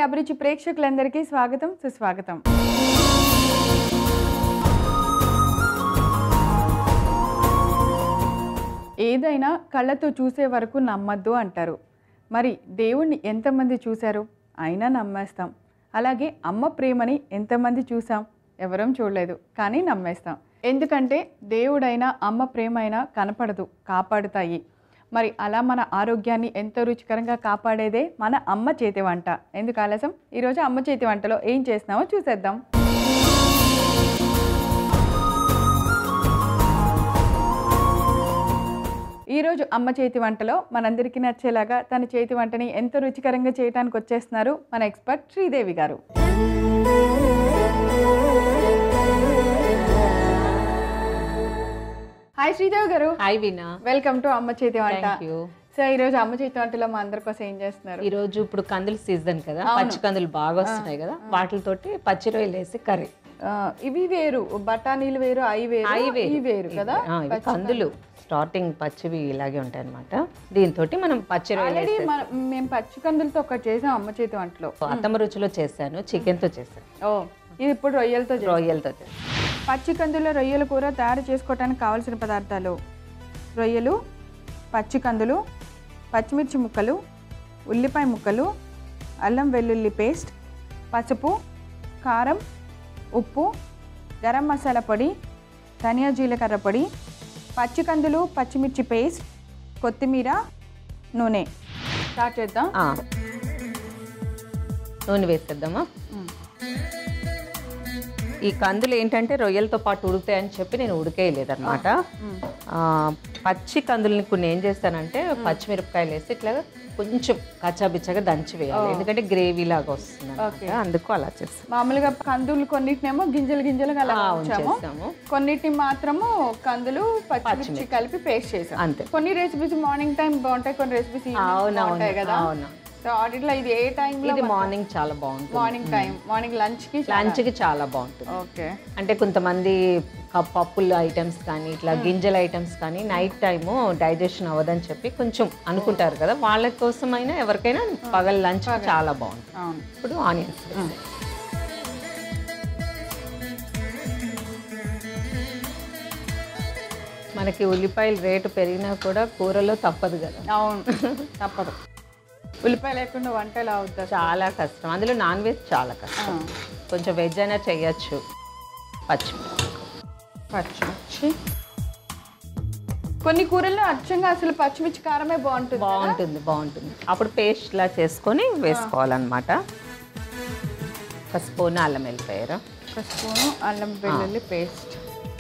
అభిరుచి ప్రేక్షకులందరికీ స్వాగతం సుస్వాగతం ఏదైనా కళ్ళతో చూసే వరకు నమ్మద్దు అంటారు మరి దేవుణ్ణి ఎంతమంది చూశారు అయినా నమ్మేస్తాం అలాగే అమ్మ ప్రేమని ఎంతమంది చూసాం ఎవరం చూడలేదు కానీ నమ్మేస్తాం ఎందుకంటే దేవుడైనా అమ్మ ప్రేమైనా కనపడదు కాపాడుతాయి మరి అలా మన ఆరోగ్యాన్ని ఎంతో రుచికరంగా కాపాడేదే మన అమ్మ చేతి వంట ఎందుకు ఆలస్యం ఈరోజు అమ్మ చేతి వంటలో ఏం చేస్తున్నామో చూసేద్దాం ఈరోజు అమ్మ చేతి వంటలో మనందరికీ నచ్చేలాగా తన చేతి వంటని ఎంతో రుచికరంగా చేయడానికి వచ్చేస్తున్నారు మన ఎక్స్పర్ట్ శ్రీదేవి గారు హాయ్ శ్రీదేవి గారు హాయ్ వీణా వెల్కమ్ టు అమ్మ చేతి వంట థ్యాంక్ యూ సో ఈ రోజు అమ్మ చేతి వంటలో మా అందరి కోసం ఏం చేస్తున్నారు ఈ రోజు ఇప్పుడు కందులు సీజన్ కదా పచ్చి కందులు బాగా వస్తున్నాయి కదా వాటితోటి పచ్చి రొయ్యలు వేసి కర్రీ ఆ, ఇవి వేరు బఠానీలు వేరు అవి వేరు అవి వేరు. ఇవి వేరు కదా ఆ, ఇవి కందులు స్టార్టింగ్ పచ్చివి ఇలాగే ఉంటాయి అనమాట దీంతో మనం పచ్చి రొయ్యలు ఆల్రెడీ వేసి మనం మేము పచ్చి కందులతో ఒకటి చేసాం అమ్మ చేతి వంటలో అత్తమ్మ రుచిలో చేశాను చికెన్ తో చేశాను ఓ ఇది ఇప్పుడు రొయ్యలతో చేసాం. రొయ్యలతో చేశాను పచ్చి కందుల రొయ్యల కూర తయారు చేసుకోవడానికి కావలసిన పదార్థాలు రొయ్యలు పచ్చి కందులు పచ్చిమిర్చి ముక్కలు ఉల్లిపాయ ముక్కలు అల్లం వెల్లుల్లి పేస్ట్ పసుపు కారం ఉప్పు గరం మసాలా పొడి ధనియా జీలకర్ర పొడి పచ్చి కందులు పచ్చిమిర్చి పేస్ట్ కొత్తిమీర నూనె స్టార్ట్ చేద్దాం ఆ. నూనె వేసేద్దామా ఈ కందులు ఏంటంటే రొయ్యలతో పాటు ఉడుకుతాయని చెప్పి నేను ఉడికేయలేదన్నమాట ఆ, పచ్చి కందులని కొన్ని ఏం చేస్తానంటే పచ్చిమిరపకాయలు వేసి ఇట్లా కొంచెం కచ్చాబిచ్చగా దంచి వేయాలి ఎందుకంటే గ్రేవీ లాగా వస్తుంది అన్నమాట. అందుకు అలా చేస్తాను మామూలుగా కందులు కొన్నిటినేమో గింజలు గింజలుగా అలా ఆ, ఉంచాము ఉంచేస్తాము. కొన్నిటిని మాత్రము కందులు పచ్చిమిర్చి కలిపి పేస్ట్ చేసాం అంతే కొన్ని రెసిపీస్ మార్నింగ్ టైం బాగుంటాయి కొన్ని రెసిపీస్ అవునవును బాగుంటాయి కదా అవును సో వాటిలో ఇది ఏ టైంలో ఇది మార్నింగ్ చాలా బాగుంటుంది మార్నింగ్ టైం మార్నింగ్ లంచ్ కి లంచ్కి చాలా బాగుంటుంది ఓకే అంటే కొంతమంది కప్ పప్పుల ఐటమ్స్ కానీ ఇట్లా గింజల ఐటమ్స్ కానీ నైట్ టైము డైజెషన్ అవ్వదని చెప్పి కొంచెం అనుకుంటారు కదా వాళ్ళ కోసమైనా ఎవరికైనా పగల లంచ్ చాలా బాగుంటుంది అవును ఇప్పుడు ఆనియన్స్ మనకి ఉల్లిపాయల రేటు పెరిగినా కూడా కూరలో తప్పదు కదా అవును తప్పదు ఉల్లిపాయ లేకుండా వంట ఎలా అవుతుంది చాలా కష్టం అందులో నాన్ వెజ్ చాలా కష్టం కొంచెం వెజ్ అయినా చేయొచ్చు పచ్చిమిర్చి పచ్చిమిర్చి కొన్ని కూరల్లో అచ్చంగా అసలు పచ్చిమిర్చి కారమే బాగుంటుంది బాగుంటుంది బాగుంటుంది అప్పుడు పేస్ట్ లా చేసుకొని వేసుకోవాలన్నమాట ఒక స్పూన్ అల్లం వెళ్ళిపోయారు ఒక స్పూను అల్లం వెల్లుల్లి పేస్ట్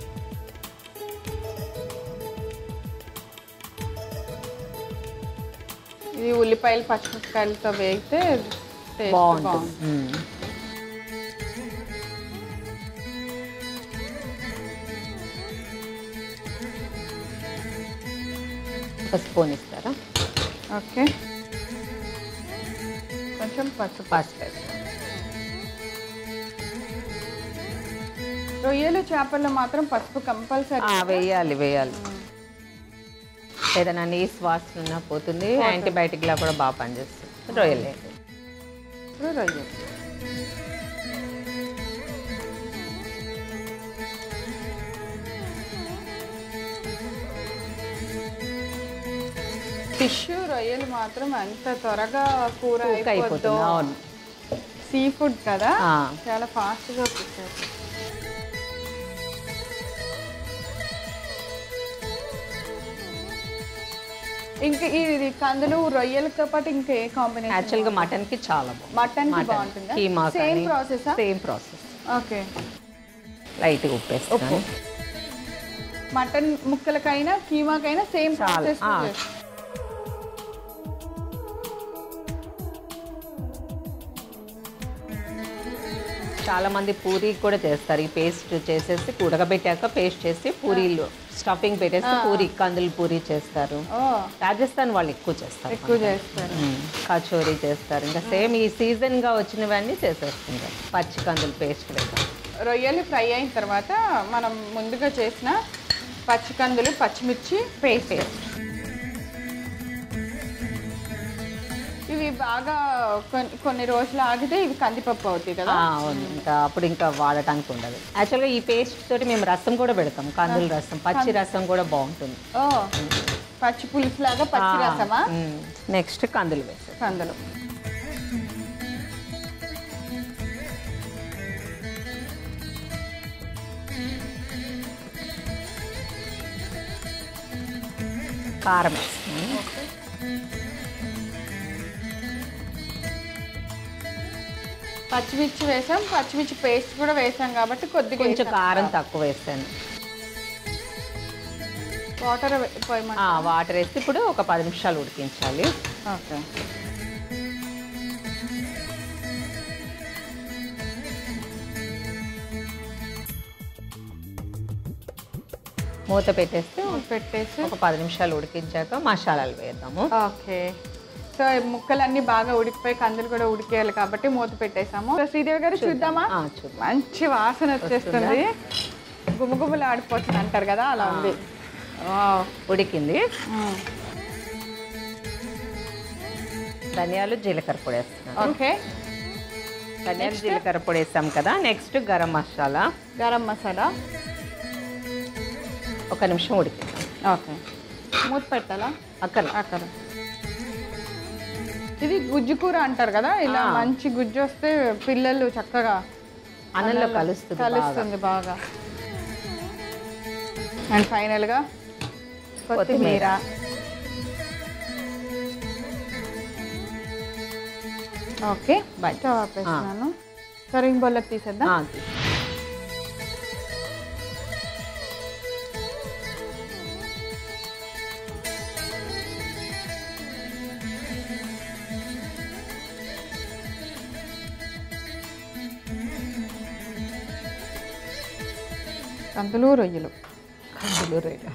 ఇది ఉల్లిపాయలు పచ్చిమిరపకాయలతో వేగితే టేస్ట్ బాగుంటుంది బాగుంటుంది మ్మ్. ఒక స్పూన్ ఇస్తారా ఓకే కొంచెం పసుపు పసుపు వేస్తాం. రొయ్యలు చేపల్లో మాత్రం పసుపు కంపల్సరీ ఆ, వేయాలి వేయాలి ఏదైనా నీస్ వాసన ఉన్నా పోతుంది యాంటీబయాటిక్ లా కూడా బాగా పనిచేస్తుంది రొయ్యలు వేయాలి. ఇప్పుడు రొయ్యలు ఫిష్ రొయ్యలు మాత్రం ఎంత త్వరగా కూర కుక్ అయిపోద్దో అయిపోతుంది అవును సీ ఫుడ్ కదా ఆ. చాలా ఫాస్ట్గా కుక్ అవుతుంది ఇంకా ఇది కందులు రొయ్యలతో పాటు ఇంకా ఏ కాంబినేషన్ యాక్చువల్గా మటన్కి చాలా బాగుంది మటన్ కి మటన్ బాగుంటుందా keema same process same process okay లైట్గా ఉప్పేస్తాను మటన్ ముక్కలకైనా కీమాకైనా సేమ్ చాలా, ప్రాసెస్ ఆ. చాలా మంది పూరి కూడా చేస్తారు ఈ పేస్ట్ చేసేసి ఉడకబెట్టాక పేస్ట్ చేసి పూరీలు స్టఫింగ్ పెట్టేసి పూరి కందులు పూరి చేస్తారు ఓ రాజస్థాన్ వాళ్ళు ఎక్కువ చేస్తారు ఎక్కువ చేస్తారు మ్మ్. కచోరీ చేస్తారు ఇంకా సేమ్ ఈ సీజన్ గా వచ్చినవన్నీ చేసేస్తుంటారు పచ్చి కందులు పేస్ట్ వేస్తారు రొయ్యలు ఫ్రై అయిన తర్వాత మనం ముందుగా చేసిన పచ్చికందులు పచ్చిమిర్చి పేస్ట్ ఇవి ఇవి బాగా కొన్ని కొన్ని రోజులు ఆగితే ఇవి కందిపప్పు అవుతాయి కదా ఆ, అవును ఇంకా అప్పుడు ఇంకా వాడటానికి ఉండదు యాక్చువల్గా ఈ పేస్ట్ తోటి మేము రసం కూడా పెడతాం కందుల రసం పచ్చి రసం కూడా బాగుంటుంది ఓ పచ్చి పులుసు లాగా పచ్చి రసమా నెక్స్ట్ కందులు వేసాం కందులు కారం వేస్తాం పచ్చిమిర్చి వేసాం పచ్చిమిర్చి పేస్ట్ కూడా వేసాం కాబట్టి కొద్దిగా కొంచెం కారం తక్కువ వేస్తాను వాటర్ పోయమంట ఆ, వాటర్ వేసి ఇప్పుడు ఒక పది నిమిషాలు ఉడికించాలి ఓకే మూత పెట్టేస్తే పెట్టేసి ఒక పది నిమిషాలు ఉడికించాక మసాలాలు వేద్దాము ఓకే సో ఈ ముక్కలన్నీ బాగా ఉడికిపోయి కందులు కూడా ఉడికేయాలి కాబట్టి మూత పెట్టేసాము సో శ్రీదేవి గారు చూద్దామా ఆ, చూద్దాం మంచి వాసన వచ్చేస్తుంది గుమగుమలు ఆడిపోతుంది అంటారు కదా అలా ఉంది వావ్. ఉడికింది మ్మ్. ధనియాలు జీలకర్ర పొడి వేస్తున్నాను ఓకే ధనియాలు జీలకర్ర పొడి వేస్తాం కదా నెక్స్ట్ గరం మసాలా గరం మసాలా ఒక నిమిషం ఉడికిద్దాం ఓకే మూత పెట్టాలా అక్కడ అక్కడ ఇది గుజ్జు కూర అంటారు కదా ఇలా ఆ. మంచి గుజ్జు వస్తే పిల్లలు చక్కగా అన్నంలో కలుస్తుంది బాగా. కలుస్తుంది బాగా అండ్ ఫైనల్గా కొత్తిమీర కొత్తిమీర. ఓకే బయట ఆపేస్తున్నాను సర్వింగ్ బౌల్లోకి తీసేద్దాం ఆ, తీసి. కందులు రొయ్యలు కందులు రేటు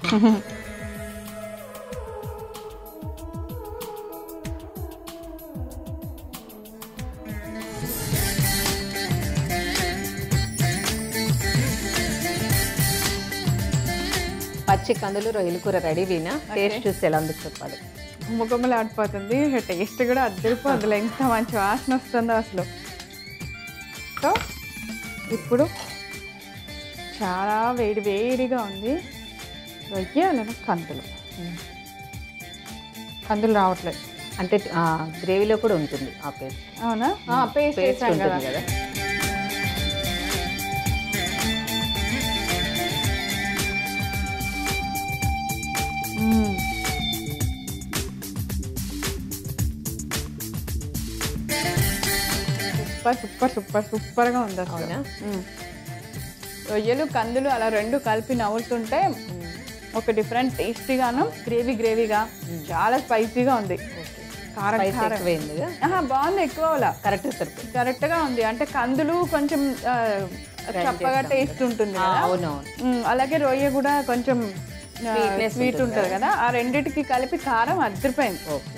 పచ్చి కందులు రొయ్యల కూర రెడీ వీనా టేస్ట్ చూసి ఎలా ఉందో చెప్పాలి గుమ్మగుమ్మలు ఆడిపోతుంది టేస్ట్ కూడా అద్దరిపో అందులో ఎంత మంచి వాసన వస్తుందో అసలు సో ఇప్పుడు చాలా వేడి వేడిగా ఉంది రొయ్యాలను కందులు కందులు రావట్లేదు అంటే ఆ, గ్రేవీలో కూడా ఉంటుంది ఆ పేస్ట్ అవునా పేస్ట్ పేస్ట్ వేసాం కదా ఉంటుంది కదా మ్మ్. సూపర్ సూపర్ సూపర్ సూపర్గా ఉంది అసలు అవునా మ్మ్. రొయ్యలు కందులు అలా రెండు కలిపి నవ్వుతుంటే ఒక డిఫరెంట్ టేస్టీగాను గ్రేవీ గ్రేవీగా చాలా స్పైసీగా ఉంది కారం స్పైస్ కారం ఎక్కువైంది ఆహా, బాగుంది ఎక్కువ అలా కరెక్ట్ సరిపోయింది కరెక్ట్గా ఉంది అంటే కందులు కొంచెం ఆ, చప్పగా టేస్ట్ ఉంటుంది ఆ, కదా అవునవును మ్మ్, అలాగే రొయ్య కూడా కొంచెం Sweetness స్వీట్ ఉంటుంది ఉంటుంది కదా ఆ రెండిటికి కలిపి కారం అద్దరిపోయింది ఓకే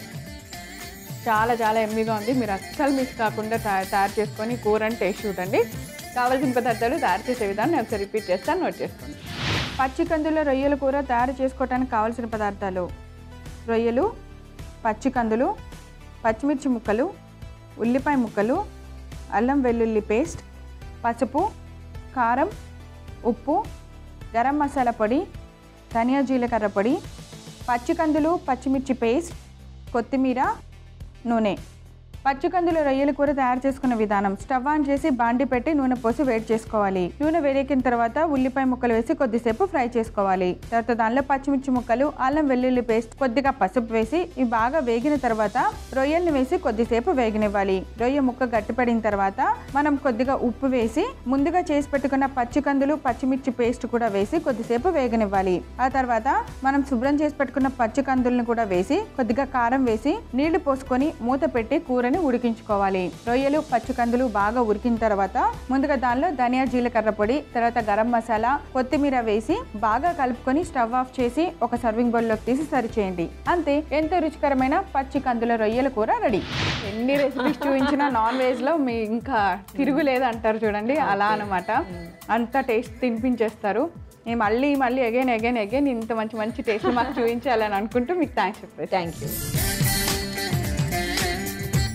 చాలా చాలా ఎమ్మిగా ఉంది మీరు అస్సలు మిస్ కాకుండా తయా- తయారు చేసుకొని కూరని టేస్ట్ చూడండి కావాల్సిన పదార్థాలు తయారు చేసే విధానం ఒకసారి రిపీట్ చేస్తాను నోట్ చేసుకోండి పచ్చి కందుల రొయ్యల కూర తయారు చేసుకోవడానికి కావాల్సిన పదార్థాలు రొయ్యలు పచ్చి కందులు పచ్చిమిర్చి ముక్కలు ఉల్లిపాయ ముక్కలు అల్లం వెల్లుల్లి పేస్ట్ పసుపు కారం ఉప్పు గరం మసాలా పొడి ధనియా జీలకర్ర పొడి పచ్చి కందులు పచ్చిమిర్చి పేస్ట్ కొత్తిమీర నూనె పచ్చికందుల రొయ్యల కూర తయారు చేసుకునే విధానం స్టవ్ ఆన్ చేసి బాండి పెట్టి నూనె పోసి వేడి చేసుకోవాలి నూనె వేడెక్కిన తర్వాత ఉల్లిపాయ ముక్కలు వేసి కొద్దిసేపు ఫ్రై చేసుకోవాలి తర్వాత దానిలో పచ్చిమిర్చి ముక్కలు అల్లం వెల్లుల్లి పేస్ట్ కొద్దిగా పసుపు వేసి ఇవి బాగా వేగిన తర్వాత రొయ్యల్ని వేసి కొద్దిసేపు వేగనివ్వాలి రొయ్య ముక్క గట్టిపడిన తర్వాత మనం కొద్దిగా ఉప్పు వేసి ముందుగా చేసి పెట్టుకున్న పచ్చికందులు పచ్చిమిర్చి పేస్ట్ కూడా వేసి కొద్దిసేపు వేగనివ్వాలి ఆ తర్వాత మనం శుభ్రం చేసి పెట్టుకున్న పచ్చి కందులను కూడా వేసి కొద్దిగా కారం వేసి నీళ్లు పోసుకొని మూత పెట్టి కూరని ఉడికించుకోవాలి రొయ్యలు పచ్చి కందులు బాగా ఉడికిన తర్వాత ముందుగా దానిలో ధనియా జీలకర్ర పొడి తర్వాత గరం మసాలా కొత్తిమీర వేసి బాగా కలుపుకొని స్టవ్ ఆఫ్ చేసి ఒక సర్వింగ్ బౌల్లోకి తీసి సర్వ్ చేయండి అంతే ఎంతో రుచికరమైన పచ్చి కందుల రొయ్యల కూర రెడీ ఎన్ని రెసిపీస్ చూపించినా నాన్ వెజ్ లో మీ ఇంకా తిరుగులేదు అంటారు చూడండి అలా అనమాట అంత టేస్ట్ తినిపించేస్తారు నేను మళ్ళీ మళ్ళీ అగైన్ అగైన్ అగైన్ ఇంత మంచి మంచి టేస్ట్ మాకు చూపించాలని అనుకుంటూ మీకు థ్యాంక్స్ చెప్పేసి థ్యాంక్ యూ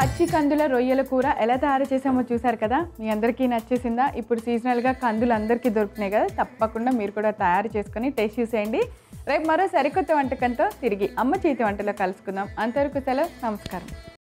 పచ్చి కందుల రొయ్యల కూర ఎలా తయారు చేసామో చూసారు కదా మీ అందరికీ నచ్చేసిందా ఇప్పుడు సీజనల్గా కందులు అందరికీ దొరుకుతున్నాయి కదా తప్పకుండా మీరు కూడా తయారు చేసుకొని టేస్ట్ చూసేయండి రేపు మరో సరికొత్త వంటకంతో తిరిగి అమ్మ చేతి వంటలో కలుసుకుందాం అంతవరకు సెలవు నమస్కారం